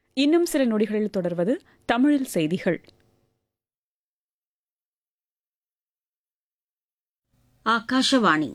இன்னும் சில நொடிகளில் தொடர்வது தமிழில் செய்திகள் ಆಕಾಶವಾಣಿ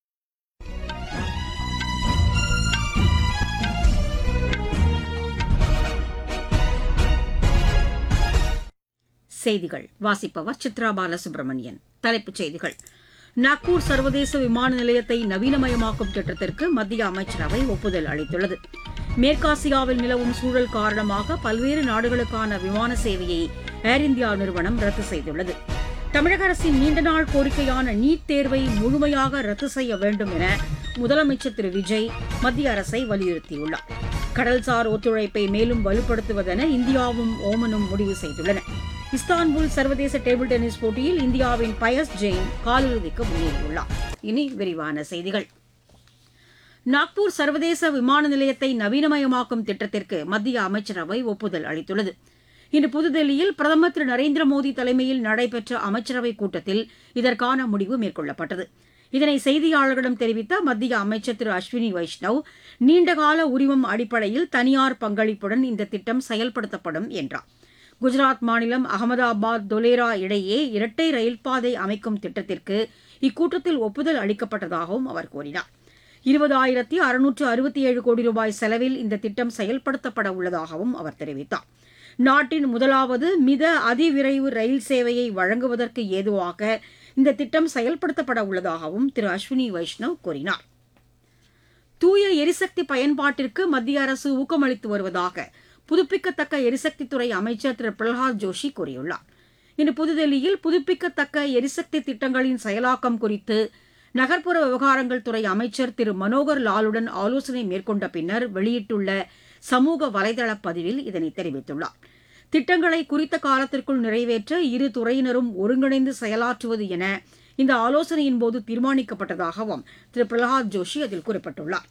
செய்திகள் வாசிப்பவர் சித்ரா பாலசுப்ரமணியன் தலைப்புச் செய்திகள் நாக்பூர் சர்வதேச விமான நிலையத்தை நவீனமயமாக்கும் திட்டத்திற்கு மத்திய அமைச்சரவை ஒப்புதல் அளித்துள்ளது மேற்காசியாவில் நிலவும் சூழல் காரணமாக பல்வேறு நாடுகளுக்கான விமான சேவையை ஏர் இந்தியா நிறுவனம் ரத்து செய்துள்ளது தமிழக அரசின் நீண்ட நாள் கோரிக்கையான நீட் தேர்வை முழுமையாக ரத்து செய்ய வேண்டும் என முதலமைச்சர் திரு விஜய் மத்திய அரசை வலியுறுத்தியுள்ளார் கடல்சார் ஒத்துழைப்பை மேலும் வலுப்படுத்துவதென இந்தியாவும் ஓமனும் முடிவு செய்துள்ளன இஸ்தான்புல் சர்வதேச டேபிள் டென்னிஸ் போட்டியில் இந்தியாவின் பயஸ் ஜெயின் காலிறுதிக்கு முன்னேறியுள்ளார் இனி விரிவான செய்திகள் நாக்பூர் சர்வதேச விமான நிலையத்தை நவீனமயமாக்கும் திட்டத்திற்கு மத்திய அமைச்சரவை ஒப்புதல் அளித்துள்ளது இன்று புதுதில்லியில் பிரதமர் திரு நரேந்திர மோடி தலைமையில் நடைபெற்ற அமைச்சரவைக் கூட்டத்தில் இதற்கான முடிவு மேற்கொள்ளப்பட்டது இதனை செய்தியாளர்களிடம் தெரிவித்த மத்திய அமைச்சர் திரு அஸ்வினி வைஷ்ணவ் நீண்டகால உரிமம் அடிப்படையில் தனியார் பங்களிப்புடன் இந்த திட்டம் செயல்படுத்தப்படும் என்றார் குஜராத் மாநிலம் அகமதாபாத் தொலேரா இடையே இரட்டை ரயில் பாதை அமைக்கும் திட்டத்திற்கு இக்கூட்டத்தில் ஒப்புதல் அளிக்கப்பட்டதாகவும் அவர் கூறினார் இருபதாயிரத்தி அறுநூற்று அறுபத்தி ஏழு கோடி ரூபாய் செலவில் இந்த திட்டம் செயல்படுத்தப்பட உள்ளதாகவும் அவர் தெரிவித்தார் நாட்டின் முதலாவது மித அதிவிரைவு ரயில் சேவையை வழங்குவதற்கு ஏதுவாக இந்த திட்டம் செயல்படுத்தப்பட உள்ளதாகவும் திரு அஸ்வினி வைஷ்ணவ் கூறினார் தூய எரிசக்தி பயன்பாட்டிற்கு மத்திய அரசு ஊக்கமளித்து வருவதாக புதுப்பிக்கத்தக்க எரிசக்தித்துறை அமைச்சர் திரு பிரகலாத் ஜோஷி கூறியுள்ளார் இன்று புதுதில்லியில் புதுப்பிக்கத்தக்க எரிசக்தி திட்டங்களின் செயலாக்கம் குறித்து நகர்ப்புற விவகாரங்கள் துறை அமைச்சர் திரு மனோகர் லாலுடன் ஆலோசனை மேற்கொண்ட பின்னர் வெளியிட்டுள்ள சமூக வலைதள பதிவில் இதனை தெரிவித்துள்ளார் திட்டங்களை குறித்த காலத்திற்குள் நிறைவேற்ற இரு துறையினரும் ஒருங்கிணைந்து செயலாற்றுவது என இந்த ஆலோசனையின் போது தீர்மானிக்கப்பட்டதாகவும் திரு பிரகலாத் ஜோஷி அதில் குறிப்பிட்டுள்ளார்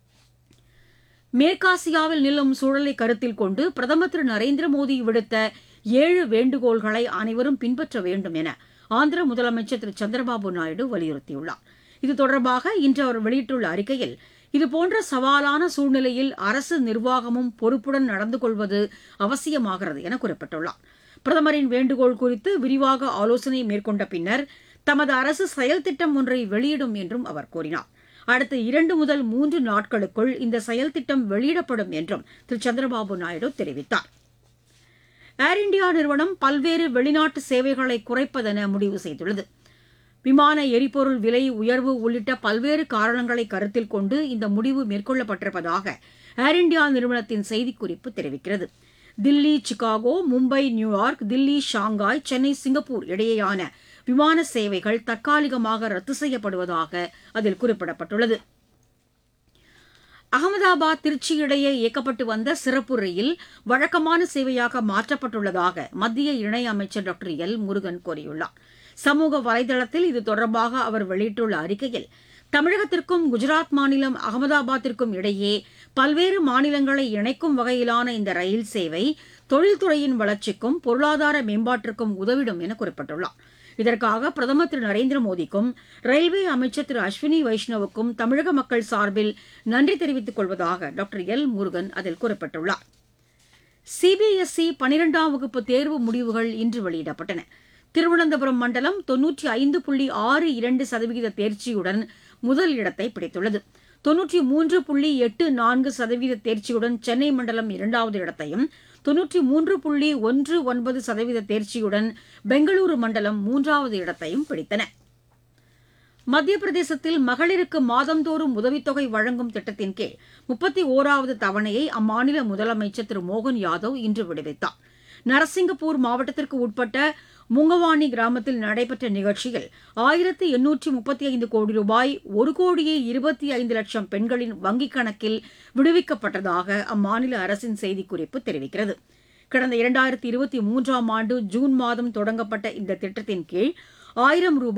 மேற்காசியாவில் நிலவும் சூழலை கருத்தில் கொண்டு பிரதமர் திரு நரேந்திர மோடி விடுத்த ஏழு வேண்டுகோள்களை அனைவரும் பின்பற்ற வேண்டும் என ஆந்திர முதலமைச்சர் திரு சந்திரபாபு நாயுடு வலியுறுத்தியுள்ளார் இது தொடர்பாக இன்று அவர் வெளியிட்டுள்ள அறிக்கையில் இதுபோன்ற சவாலான சூழ்நிலையில் அரசு நிர்வாகமும் பொறுப்புடன் நடந்து கொள்வது அவசியமாகிறது என குறிப்பிட்டுள்ளார் பிரதமரின் வேண்டுகோள் குறித்து விரிவாக ஆலோசனை மேற்கொண்ட பின்னர் தமது அரசு செயல் திட்டம் ஒன்றை வெளியிடும் என்றும் அவர் கூறினார் அடுத்த இரண்டு முதல் மூன்று நாட்களுக்குள் இந்த செயல் திட்டம் வெளியிடப்படும் என்றும் திரு சந்திரபாபு நாயுடு தெரிவித்தார் ஏர் இந்தியா நிறுவனம் பல்வேறு வெளிநாட்டு சேவைகளை குறைப்பதென முடிவு செய்துள்ளது விமான எரிபொருள் விலை உயர்வு உள்ளிட்ட பல்வேறு காரணங்களை கருத்தில் கொண்டு இந்த முடிவு மேற்கொள்ளப்பட்டிருப்பதாக ஏர் இந்தியா நிறுவனத்தின் செய்திக்குறிப்பு தெரிவிக்கிறது Delhi Chicago Mumbai New York Delhi Shanghai Chennai Singapore இடையேயான விமான சேவைகள் தற்காலிகமாக ரத்து செய்யப்படுவதாக அதில் குறிப்பிடப்பட்டுள்ளது அகமதாபாத் திருச்சி இடையே இயக்கப்பட்டு வந்த சிறப்பு ரயில் வழக்கமான சேவையாக மாற்றப்பட்டுள்ளதாக மத்திய இணையமைச்சர் டாக்டர் எல் முருகன் கூறியுள்ளார் சமூக வலைதளத்தில் இது தொடர்பாக அவர் வெளியிட்டுள்ள அறிக்கையில் தமிழகத்திற்கும் குஜராத் மாநிலம் அகமதாபாத்திற்கும் இடையே பல்வேறு மாநிலங்களை இணைக்கும் வகையிலான இந்த ரயில் சேவை தொழில்துறையின் வளர்ச்சிக்கும் பொருளாதார மேம்பாட்டிற்கும் உதவிடும் என குறிப்பிட்டுள்ளார் இதற்காக பிரதமர் திரு நரேந்திர மோடிக்கும் ரயில்வே அமைச்சர் திரு அஸ்வினி வைஷ்ணவுக்கும் தமிழக மக்கள் சார்பில் நன்றி தெரிவித்துக் கொள்வதாக டாக்டர் எல் முருகன் அதில் குறிப்பிட்டுள்ளார் சிபிஎஸ்இ பனிரெண்டாம் வகுப்பு தேர்வு முடிவுகள் இன்று வெளியிடப்பட்டன திருவனந்தபுரம் மண்டலம் தொன்னூற்றி ஐந்து புள்ளி ஆறு இரண்டு சதவீத தேர்ச்சியுடன் முதல் இடத்தை பிடித்துள்ளது தொன்னூற்றி மூன்று புள்ளி எட்டு நான்கு சதவீத தேர்ச்சியுடன் சென்னை மண்டலம் இரண்டாவது இடத்தையும் தொன்னூற்றி மூன்று புள்ளி ஒன்று ஒன்பது சதவீத தேர்ச்சியுடன் பெங்களூரு மண்டலம் மூன்றாவது இடத்தையும் பிடித்தன மத்திய பிரதேசத்தில் மகளிருக்கு மாதந்தோறும் உதவித்தொகை வழங்கும் திட்டத்தின் கீழ் முப்பத்தி ஓராவது தவணையை அம்மாநில முதலமைச்சர் திரு மோகன் யாதவ் இன்று விடுவித்தார் நரசிங்கப்பூர் மாவட்டத்திற்கு உட்பட்ட முங்கவாணி கிராமத்தில் நடைபெற்ற நிகழ்ச்சியில் ஆயிரத்து எண்ணூற்றி முப்பத்தி ஐந்து கோடி ரூபாய் ஒரு கோடியே இருபத்தி ஐந்து லட்சம் பெண்களின் வங்கிக் கணக்கில் விடுவிக்கப்பட்டதாக அம்மாநில அரசின் செய்திக்குறிப்பு தெரிவிக்கிறது கடந்த இரண்டாயிரத்தி இருபத்தி மூன்றாம் ஆண்டு ஜூன் மாதம் தொடங்கப்பட்ட இந்த திட்டத்தின் கீழ் ஆயிரம் ரூபாய்